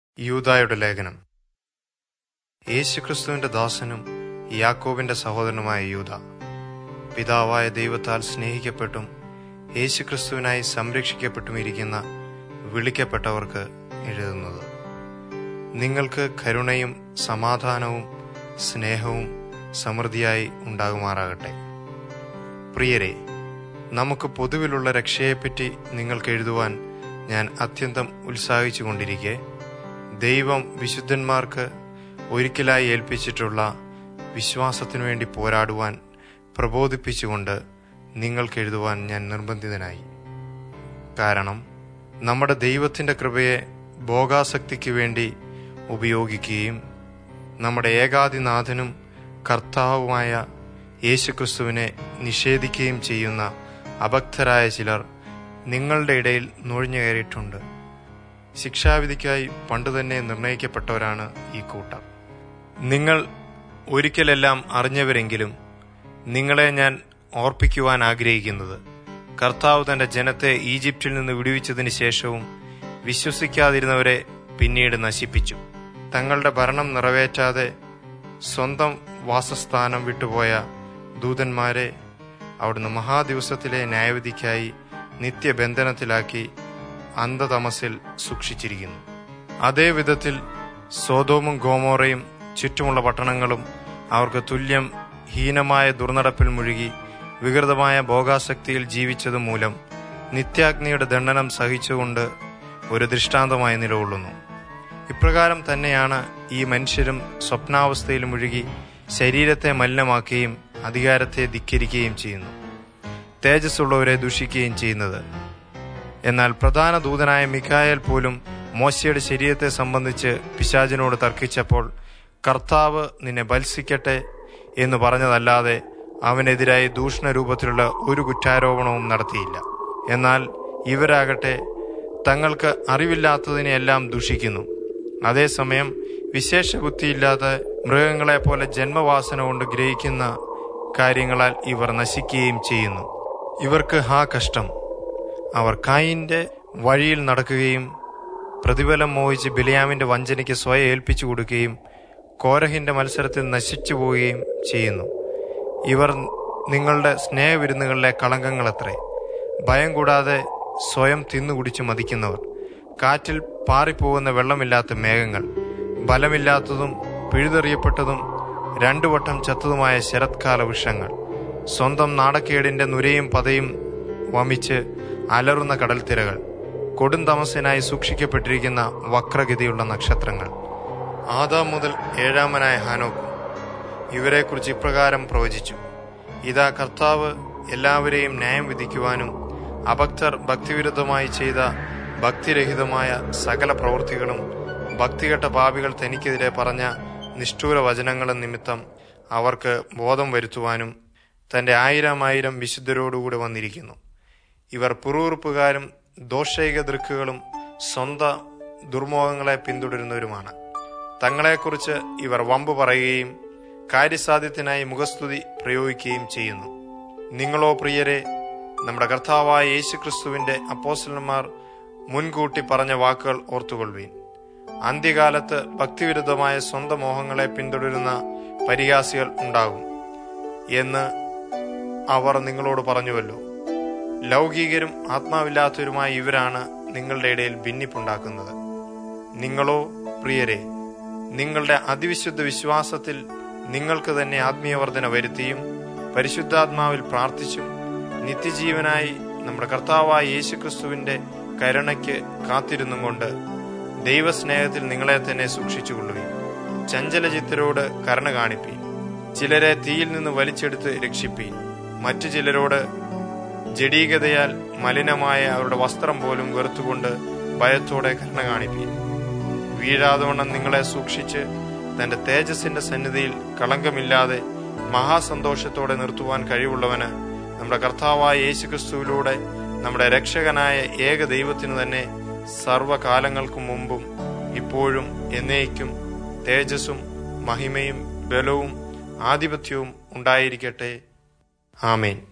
യൂദായുടെ ലേഖനം യേശുക്രിസ്തുവിന്റെ ദാസനും യാക്കോബിന്റെ സഹോദരനുമായ യൂദ പിതാവായ ദൈവത്താൽ സ്നേഹിക്കപ്പെട്ടും യേശുക്രിസ്തുവിനായി സംരക്ഷിക്കപ്പെട്ടും ഇരിക്കുന്ന വിളിക്കപ്പെട്ടവർക്ക് എഴുതുന്നത് നിങ്ങൾക്ക് കരുണയും സമാധാനവും സ്നേഹവും സമൃദ്ധിയായി ഉണ്ടാകുമാറാകട്ടെ പ്രിയരെ നമുക്ക് പൊതുവിലുള്ള രക്ഷയെപ്പറ്റി നിങ്ങൾക്ക് എഴുതുവാൻ ഞാൻ അത്യന്തം ഉത്സാഹിച്ചുകൊണ്ടിരിക്കെ ദൈവം വിശുദ്ധന്മാർക്ക് ഒരിക്കലായി ഏൽപ്പിച്ചിട്ടുള്ള വിശ്വാസത്തിനു വേണ്ടി പോരാടുവാൻ പ്രബോധിപ്പിച്ചുകൊണ്ട് നിങ്ങൾക്ക് എഴുതുവാൻ ഞാൻ നിർബന്ധിതനായി കാരണം നമ്മുടെ ദൈവത്തിൻ്റെ കൃപയെ ഭോഗാസക്തിക്ക് വേണ്ടി ഉപയോഗിക്കുകയും നമ്മുടെ ഏകാധിനാഥനും കർത്താവുമായ യേശുക്രിസ്തുവിനെ നിഷേധിക്കുകയും ചെയ്യുന്ന അഭക്തരായ ചിലർ നിങ്ങളുടെ ഇടയിൽ നുഴഞ്ഞു കയറിയിട്ടുണ്ട് ശിക്ഷാവിധിക്കായി പണ്ടുതന്നെ നിർണയിക്കപ്പെട്ടവരാണ് ഈ കൂട്ടർ നിങ്ങൾ ഒരിക്കലെല്ലാം അറിഞ്ഞവരെങ്കിലും നിങ്ങളെ ഞാൻ ഓർപ്പിക്കുവാൻ ആഗ്രഹിക്കുന്നത് കർത്താവ് തന്റെ ജനത്തെ ഈജിപ്തിൽ നിന്ന് വിടുവിച്ചതിന് ശേഷവും വിശ്വസിക്കാതിരുന്നവരെ പിന്നീട് നശിപ്പിച്ചു തങ്ങളുടെ ഭരണം നിറവേറ്റാതെ സ്വന്തം വാസസ്ഥാനം വിട്ടുപോയ ദൂതന്മാരെ അവിടുന്ന് മഹാദിവസത്തിലെ ന്യായവിധിക്കായി നിത്യബന്ധനത്തിലാക്കി അന്ധതമസിൽ സൂക്ഷിച്ചിരിക്കുന്നു അതേ വിധത്തിൽ സോതോമും ഗോമോറയും ചുറ്റുമുള്ള പട്ടണങ്ങളും അവർക്ക് തുല്യം ഹീനമായ ദുർനടപ്പിൽ മുഴുകി വികൃതമായ ഭോഗാസക്തിയിൽ ജീവിച്ചത് മൂലം നിത്യാഗ്നിയുടെ ദണ്ഡനം സഹിച്ചുകൊണ്ട് ഒരു ദൃഷ്ടാന്തമായി നിലകൊള്ളുന്നു ഇപ്രകാരം തന്നെയാണ് ഈ മനുഷ്യരും സ്വപ്നാവസ്ഥയിൽ മുഴുകി ശരീരത്തെ മലിനമാക്കുകയും അധികാരത്തെ ധിക്കരിക്കുകയും ചെയ്യുന്നു തേജസ്സുള്ളവരെ ദുഷിക്കുകയും ചെയ്യുന്നത് എന്നാൽ പ്രധാന ദൂതനായ മിഖായൽ പോലും മോശയുടെ ശരീരത്തെ സംബന്ധിച്ച് പിശാചിനോട് തർക്കിച്ചപ്പോൾ കർത്താവ് നിന്നെ ബത്സിക്കട്ടെ എന്ന് പറഞ്ഞതല്ലാതെ അവനെതിരായി ദൂഷണ രൂപത്തിലുള്ള ഒരു കുറ്റാരോപണവും നടത്തിയില്ല എന്നാൽ ഇവരാകട്ടെ തങ്ങൾക്ക് അറിവില്ലാത്തതിനെയെല്ലാം ദുഷിക്കുന്നു അതേസമയം വിശേഷ ബുദ്ധിയില്ലാത്ത മൃഗങ്ങളെ പോലെ ജന്മവാസന കൊണ്ട് ഗ്രഹിക്കുന്ന കാര്യങ്ങളാൽ ഇവർ നശിക്കുകയും ചെയ്യുന്നു ഇവർക്ക് ഹാ കഷ്ടം അവർ കായിന്റെ വഴിയിൽ നടക്കുകയും പ്രതിഫലം മോഹിച്ച് ബിലിയാമിന്റെ വഞ്ചനയ്ക്ക് സ്വയം ഏൽപ്പിച്ചു കൊടുക്കുകയും കോരഹിന്റെ മത്സരത്തിൽ നശിച്ചു പോവുകയും ചെയ്യുന്നു ഇവർ നിങ്ങളുടെ സ്നേഹവിരുന്നുകളിലെ കളങ്കങ്ങളത്രേ ഭയം കൂടാതെ സ്വയം തിന്നുകുടിച്ച് മതിക്കുന്നവർ കാറ്റിൽ പാറിപ്പോകുന്ന വെള്ളമില്ലാത്ത മേഘങ്ങൾ ബലമില്ലാത്തതും പിഴുതെറിയപ്പെട്ടതും രണ്ടു വട്ടം ചത്തതുമായ ശരത്കാല വൃക്ഷങ്ങൾ സ്വന്തം നാടക്കേടിന്റെ നുരയും പതയും വമിച്ച് അലറുന്ന കടൽത്തിരകൾ കൊടും തമസിനായി സൂക്ഷിക്കപ്പെട്ടിരിക്കുന്ന വക്രഗതിയുള്ള നക്ഷത്രങ്ങൾ ആദാം മുതൽ ഏഴാമനായ ഹാനോക്ക് ഇവരെക്കുറിച്ച് ഇപ്രകാരം പ്രവചിച്ചു ഇതാ കർത്താവ് എല്ലാവരെയും ന്യായം വിധിക്കുവാനും അഭക്തർ ഭക്തിവിരുദ്ധമായി ചെയ്ത ഭക്തിരഹിതമായ സകല പ്രവൃത്തികളും ഭക്തികെട്ട പാപികൾ തനിക്കെതിരെ പറഞ്ഞ നിഷ്ഠൂര വചനങ്ങളും നിമിത്തം അവർക്ക് ബോധം വരുത്തുവാനും തന്റെ ആയിരം ആയിരം വിശുദ്ധരോടുകൂടെ വന്നിരിക്കുന്നു ഇവർ പുറൂറുപ്പുകാരും ദോഷൈക ദൃക്കുകളും സ്വന്ത ദുർമോഹങ്ങളെ പിന്തുടരുന്നവരുമാണ് തങ്ങളെക്കുറിച്ച് ഇവർ വമ്പ് പറയുകയും കാര്യസാധ്യത്തിനായി മുഖസ്തുതി പ്രയോഗിക്കുകയും ചെയ്യുന്നു നിങ്ങളോ പ്രിയരെ നമ്മുടെ കർത്താവായ യേശുക്രിസ്തുവിന്റെ അപ്പോസ്റ്റലന്മാർ മുൻകൂട്ടി പറഞ്ഞ വാക്കുകൾ ഓർത്തുകൊള്ളുവീൻ അന്ത്യകാലത്ത് ഭക്തിവിരുദ്ധമായ സ്വന്തം മോഹങ്ങളെ പിന്തുടരുന്ന പരിഹാസികൾ ഉണ്ടാകും എന്ന് അവർ നിങ്ങളോട് പറഞ്ഞുവല്ലോ ലൗകികരും ആത്മാവില്ലാത്തവരുമായ ഇവരാണ് നിങ്ങളുടെ ഇടയിൽ ഭിന്നിപ്പുണ്ടാക്കുന്നത് നിങ്ങളോ പ്രിയരെ നിങ്ങളുടെ അതിവിശുദ്ധ വിശ്വാസത്തിൽ നിങ്ങൾക്ക് തന്നെ ആത്മീയവർദ്ധന വരുത്തിയും പരിശുദ്ധാത്മാവിൽ പ്രാർത്ഥിച്ചും നിത്യജീവനായി നമ്മുടെ കർത്താവായ യേശുക്രിസ്തുവിന്റെ കരുണയ്ക്ക് കാത്തിരുന്നും കൊണ്ട് ദൈവസ്നേഹത്തിൽ നിങ്ങളെ തന്നെ സൂക്ഷിച്ചുകൊള്ളുകയും ചഞ്ചലചിത്തരോട് കരുണ കാണിപ്പീൻ ചിലരെ തീയിൽ നിന്ന് വലിച്ചെടുത്ത് രക്ഷിപ്പീൻ മറ്റു ചിലരോട് ജഡീകതയാൽ മലിനമായ അവരുടെ വസ്ത്രം പോലും വെറുത്തുകൊണ്ട് ഭയത്തോടെ കരുണ കാണിപ്പീൻ വീഴാതവണ്ണം നിങ്ങളെ സൂക്ഷിച്ച് തന്റെ തേജസ്സിന്റെ സന്നിധിയിൽ കളങ്കമില്ലാതെ മഹാസന്തോഷത്തോടെ നിർത്തുവാൻ കഴിവുള്ളവന് നമ്മുടെ കർത്താവായ യേശുക്രിസ്തുവിലൂടെ നമ്മുടെ രക്ഷകനായ ഏക ദൈവത്തിനു തന്നെ സർവകാലങ്ങൾക്കും മുമ്പും ഇപ്പോഴും എന്നേക്കും തേജസ്സും മഹിമയും ബലവും ആധിപത്യവും ഉണ്ടായിരിക്കട്ടെ ആമേൻ